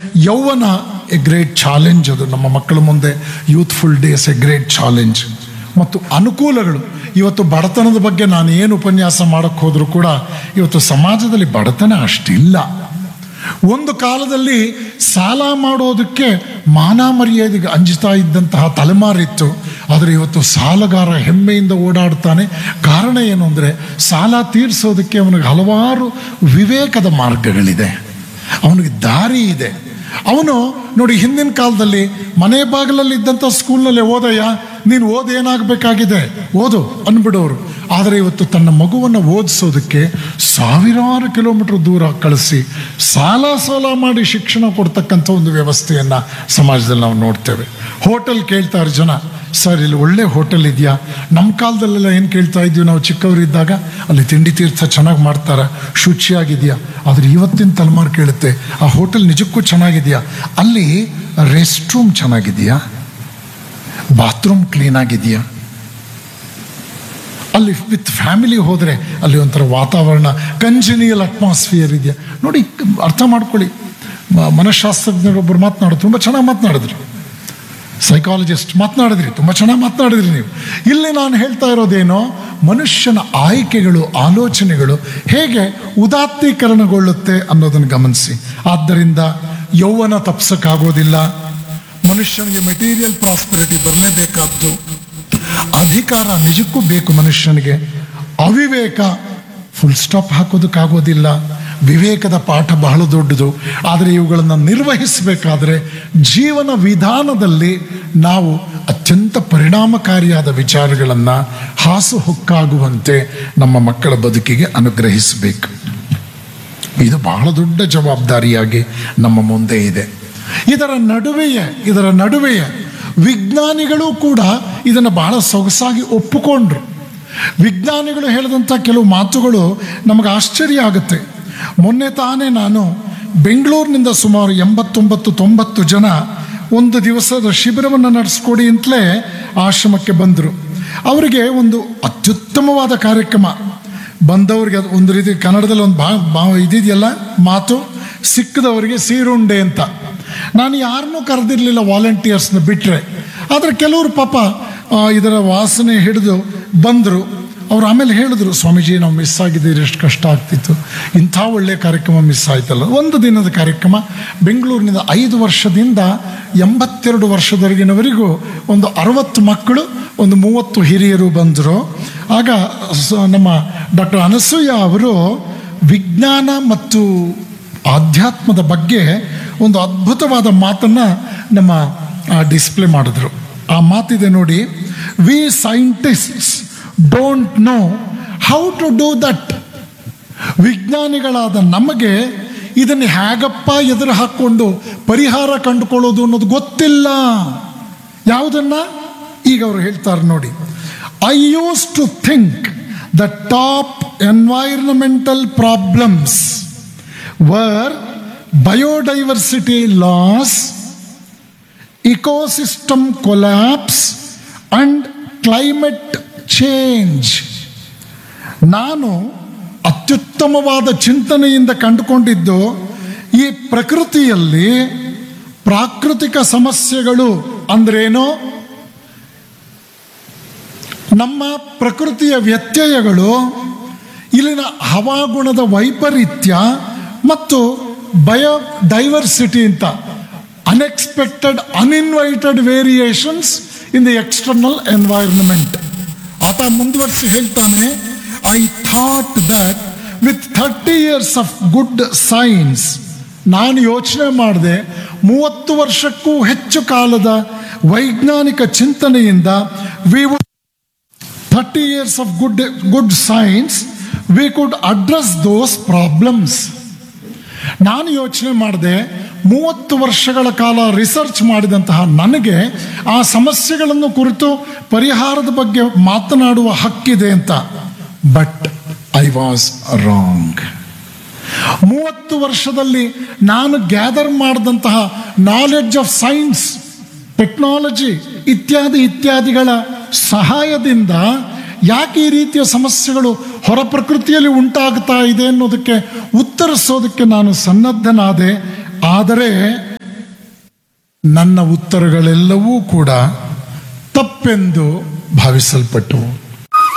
ಯೌವನ A great challenge ಅದು ನಮ್ಮ ಮಕ್ಕಳ ಮುಂದೆ youthful days a great challenge ಮತ್ತು ಅನುಕೂಲಗಳು ಇವತ್ತು ಬಡತನದ ಬಗ್ಗೆ ನಾನು ಏನು ಉಪನ್ಯಾಸ ಮಾಡೋಕ್ಕೆ ಹೋದರೂ ಕೂಡ ಇವತ್ತು ಸಮಾಜದಲ್ಲಿ ಬಡತನ ಅಷ್ಟಿಲ್ಲ ಒಂದು ಕಾಲದಲ್ಲಿ ಸಾಲ ಮಾಡೋದಕ್ಕೆ ಮಾನ ಮರ್ಯಾದೆಗೆ ಅಂಜುತ್ತಾ ಇದ್ದಂತಹ ತಲೆಮಾರಿತ್ತು ಆದರೆ ಇವತ್ತು ಸಾಲಗಾರ ಹೆಮ್ಮೆಯಿಂದ ಓಡಾಡ್ತಾನೆ ಕಾರಣ ಏನು ಅಂದರೆ ಸಾಲ ತೀರಿಸೋದಕ್ಕೆ ಅವನಿಗೆ ಹಲವಾರು ವಿವೇಕದ ಮಾರ್ಗಗಳಿದೆ ಅವನಿಗೆ ದಾರಿ ಇದೆ ಅವನು ನೋಡಿ ಹಿಂದಿನ ಕಾಲದಲ್ಲಿ ಮನೆ ಬಾಗಿಲಲ್ಲಿ ಇದ್ದಂಥ ಸ್ಕೂಲ್ನಲ್ಲಿ ಓದಯ್ಯ ನೀನು ಓದ್ ಏನಾಗಬೇಕಾಗಿದೆ ಓದು ಅಂದ್ಬಿಡೋರು ಆದರೆ ಇವತ್ತು ತನ್ನ ಮಗುವನ್ನು ಓದಿಸೋದಕ್ಕೆ ಸಾವಿರಾರು ಕಿಲೋಮೀಟರ್ ದೂರ ಕಳಿಸಿ ಸಾಲ ಸಾಲ ಮಾಡಿ ಶಿಕ್ಷಣ ಕೊಡ್ತಕ್ಕಂಥ ಒಂದು ವ್ಯವಸ್ಥೆಯನ್ನು ಸಮಾಜದಲ್ಲಿ ನಾವು ನೋಡ್ತೇವೆ ಹೋಟೆಲ್ ಕೇಳ್ತಾರೆ ಜನ ಸರ್ ಇಲ್ಲಿ ಒಳ್ಳೆ ಹೋಟೆಲ್ ಇದೆಯಾ ನಮ್ಮ ಕಾಲದಲ್ಲೆಲ್ಲ ಏನು ಕೇಳ್ತಾ ಇದ್ವಿ ನಾವು ಚಿಕ್ಕವರಿದ್ದಾಗ ಅಲ್ಲಿ ತಿಂಡಿ ತೀರ್ಥ ಚೆನ್ನಾಗಿ ಮಾಡ್ತಾರೆ ಶುಚಿಯಾಗಿದೆಯಾ ಆದರೆ ಇವತ್ತಿನ ತಲೆಮಾರು ಕೇಳುತ್ತೆ ಆ ಹೋಟೆಲ್ ನಿಜಕ್ಕೂ ಚೆನ್ನಾಗಿದೆಯಾ ಅಲ್ಲಿ ರೆಸ್ಟ್ ರೂಮ್ ಚೆನ್ನಾಗಿದೆಯಾ ಬಾತ್ರೂಮ್ ಕ್ಲೀನ್ ಆಗಿದೆಯಾ ಅಲ್ಲಿ ವಿತ್ ಫ್ಯಾಮಿಲಿ ಹೋದರೆ ಅಲ್ಲಿ ಒಂಥರ ವಾತಾವರಣ ಕಂಜಿನಿಯಲ್ ಅಟ್ಮಾಸ್ಫಿಯರ್ ಇದೆಯಾ ನೋಡಿ ಅರ್ಥ ಮಾಡ್ಕೊಳ್ಳಿ ಮ- ಮನಃಶಾಸ್ತ್ರಜ್ಞರೊಬ್ಬರು ಮಾತನಾಡೋದು ತುಂಬ ಚೆನ್ನಾಗಿ ಮಾತನಾಡಿದ್ರು ಸೈಕಾಲಜಿಸ್ಟ್ ಮಾತನಾಡಿದ್ರಿ ತುಂಬ ಚೆನ್ನಾಗಿ ಮಾತನಾಡಿದ್ರಿ ನೀವು ಇಲ್ಲಿ ನಾನು ಹೇಳ್ತಾ ಇರೋದೇನೋ ಮನುಷ್ಯನ ಆಯ್ಕೆಗಳು ಆಲೋಚನೆಗಳು ಹೇಗೆ ಉದಾತ್ತೀಕರಣಗೊಳ್ಳುತ್ತೆ ಅನ್ನೋದನ್ನು ಗಮನಿಸಿ ಆದ್ದರಿಂದ ಯೌವನ ತಪ್ಸಕ್ಕಾಗೋದಿಲ್ಲ ಮನುಷ್ಯನಿಗೆ ಮೆಟೀರಿಯಲ್ ಪ್ರಾಸ್ಪರಿಟಿ ಬರಲೇಬೇಕಾದ್ದು ಅಧಿಕಾರ ನಿಜಕ್ಕೂ ಬೇಕು ಮನುಷ್ಯನಿಗೆ ಅವಿವೇಕ ಫುಲ್ ಸ್ಟಾಪ್ ಹಾಕೋದಕ್ಕಾಗೋದಿಲ್ಲ ವಿವೇಕದ ಪಾಠ ಬಹಳ ದೊಡ್ಡದು ಆದರೆ ಇವುಗಳನ್ನು ನಿರ್ವಹಿಸಬೇಕಾದ್ರೆ ಜೀವನ ವಿಧಾನದಲ್ಲಿ ನಾವು ಅತ್ಯಂತ ಪರಿಣಾಮಕಾರಿಯಾದ ವಿಚಾರಗಳನ್ನು ಹಾಸುಹೊಕ್ಕಾಗುವಂತೆ ನಮ್ಮ ಮಕ್ಕಳ ಬದುಕಿಗೆ ಅನುಗ್ರಹಿಸಬೇಕು ಇದು ಬಹಳ ದೊಡ್ಡ ಜವಾಬ್ದಾರಿಯಾಗಿ ನಮ್ಮ ಮುಂದೆ ಇದೆ ಇದರ ನಡುವೆಯೇ ಇದರ ನಡುವೆಯೇ ವಿಜ್ಞಾನಿಗಳು ಕೂಡ ಇದನ್ನು ಬಹಳ ಸೊಗಸಾಗಿ ಒಪ್ಪಿಕೊಂಡ್ರು ವಿಜ್ಞಾನಿಗಳು ಹೇಳಿದಂಥ ಕೆಲವು ಮಾತುಗಳು ನಮಗೆ ಆಶ್ಚರ್ಯ ಆಗುತ್ತೆ ಮೊನ್ನೆ ತಾನೇ ನಾನು ಬೆಂಗಳೂರಿನಿಂದ ಸುಮಾರು ಎಂಬತ್ತೊಂಬತ್ತು ತೊಂಬತ್ತು ಜನ ಒಂದು ದಿವಸದ ಶಿಬಿರವನ್ನು ನಡೆಸ್ಕೊಡಿ ಅಂತಲೇ ಆಶ್ರಮಕ್ಕೆ ಬಂದರು ಅವರಿಗೆ ಒಂದು ಅತ್ಯುತ್ತಮವಾದ ಕಾರ್ಯಕ್ರಮ ಬಂದವರಿಗೆ ಅದು ಒಂದು ರೀತಿ ಕನ್ನಡದಲ್ಲಿ ಒಂದು ಬಾ ಬಾ ಇದಿದೆಯಲ್ಲ ಮಾತು ಸಿಕ್ಕದವರಿಗೆ ಸೀರುಂಡೆ ಅಂತ ನಾನು ಯಾರನ್ನೂ ಕರೆದಿರಲಿಲ್ಲ ವಾಲಂಟಿಯರ್ಸ್ನ ಬಿಟ್ಟರೆ ಆದರೆ ಕೆಲವರು ಪಾಪ ಆ, ಇದರ ವಾಸನೆ ಹಿಡಿದು ಬಂದರು ಅವ್ರು ಆಮೇಲೆ ಹೇಳಿದ್ರು ಸ್ವಾಮೀಜಿ ನಾವು ಮಿಸ್ ಆಗಿದ್ದೀರಿ ಎಷ್ಟು ಕಷ್ಟ ಆಗ್ತಿತ್ತು ಇಂಥ ಒಳ್ಳೆಯ ಕಾರ್ಯಕ್ರಮ ಮಿಸ್ ಆಯ್ತಲ್ಲ ಒಂದು ದಿನದ ಕಾರ್ಯಕ್ರಮ ಬೆಂಗಳೂರಿನಿಂದ ಐದು ವರ್ಷದಿಂದ ಎಂಬತ್ತೆರಡು ವರ್ಷದವರೆಗಿನವರೆಗೂ ಒಂದು ಅರವತ್ತು ಮಕ್ಕಳು ಒಂದು ಮೂವತ್ತು ಹಿರಿಯರು ಬಂದರು ಆಗ ಸ- ನಮ್ಮ ಡಾಕ್ಟರ್ ಅನಸೂಯ ಅವರು ವಿಜ್ಞಾನ ಮತ್ತು ಆಧ್ಯಾತ್ಮದ ಬಗ್ಗೆ ಒಂದು ಅದ್ಭುತವಾದ ಮಾತನ್ನು ನಮ್ಮ ಡಿಸ್ಪ್ಲೇ ಮಾಡಿದ್ರು ಆ ಮಾತಿದೆ ನೋಡಿ we scientists don't know how to do that ವಿಜ್ಞಾನಿಗಳಾದ ನಮಗೆ ಇದನ್ನು ಹೇಗಪ್ಪ ಎದುರು ಹಾಕ್ಕೊಂಡು ಪರಿಹಾರ ಕಂಡುಕೊಳ್ಳೋದು ಅನ್ನೋದು ಗೊತ್ತಿಲ್ಲ ಯಾವುದನ್ನ ಈಗ ಅವರು ಹೇಳ್ತಾರೆ ನೋಡಿ I used to think the top environmental problems were biodiversity loss ecosystem collapse and climate change ನಾನು ಅತ್ಯುತ್ತಮವಾದ ಚಿಂತನೆಯಿಂದ ಕಂಡುಕೊಂಡಿದ್ದು ಈ ಪ್ರಕೃತಿಯಲ್ಲಿ ಪ್ರಾಕೃತಿಕ ಸಮಸ್ಯೆಗಳು ಅಂದ್ರೇನು ನಮ್ಮ ಪ್ರಕೃತಿಯ ವ್ಯತ್ಯಯಗಳು ಇಲ್ಲಿನ ಹವಾಗುಣದ ವೈಪರೀತ್ಯ ಮತ್ತು ಬಯೋ ಡೈವರ್ಸಿಟಿ ಅಂತ unexpected uninvited variations in the external environment ಆತ ಮುಂದುವರಿಸಿ ಹೇಳ್ತಾನೆ I thought that with thirty years of good science ನಾನು ಯೋಚನೆ ಮಾಡಿದೆ ಮೂವತ್ತು ವರ್ಷಕ್ಕೂ ಹೆಚ್ಚು ಕಾಲದ ವೈಜ್ಞಾನಿಕ ಚಿಂತನೆಯಿಂದ we would thirty years of good good science we could address those problems ನಾನು ಯೋಚನೆ ಮಾಡಿದೆ ಮೂವತ್ತು ವರ್ಷಗಳ ಕಾಲ ರಿಸರ್ಚ್ ಮಾಡಿದಂತಹ ನನಗೆ ಆ ಸಮಸ್ಯೆಗಳನ್ನು ಕುರಿತು ಪರಿಹಾರದ ಬಗ್ಗೆ ಮಾತನಾಡುವ ಹಕ್ಕಿದೆ ಅಂತ ಬಟ್ ಐ ವಾಸ್ ರಾಂಗ್ ಮೂವತ್ತು ವರ್ಷದಲ್ಲಿ ನಾನು ಗ್ಯಾದರ್ ಮಾಡಿದಂತಹ ನಾಲೆಡ್ಜ್ ಆಫ್ ಸೈನ್ಸ್ ಟೆಕ್ನಾಲಜಿ ಇತ್ಯಾದಿ ಇತ್ಯಾದಿಗಳ ಸಹಾಯದಿಂದ ಯಾಕೆ ಈ ರೀತಿಯ ಸಮಸ್ಯೆಗಳು ಹೊರ ಪ್ರಕೃತಿಯಲ್ಲಿ ಉಂಟಾಗ್ತಾ ಇದೆ ಅನ್ನೋದಕ್ಕೆ ಉತ್ತರಿಸೋದಕ್ಕೆ ನಾನು ಸನ್ನದ್ಧನಾದೆ ಆದರೆ ನನ್ನ ಉತ್ತರಗಳೆಲ್ಲವೂ ಕೂಡ ತಪ್ಪೆಂದು ಭಾವಿಸಲ್ಪಟ್ಟವು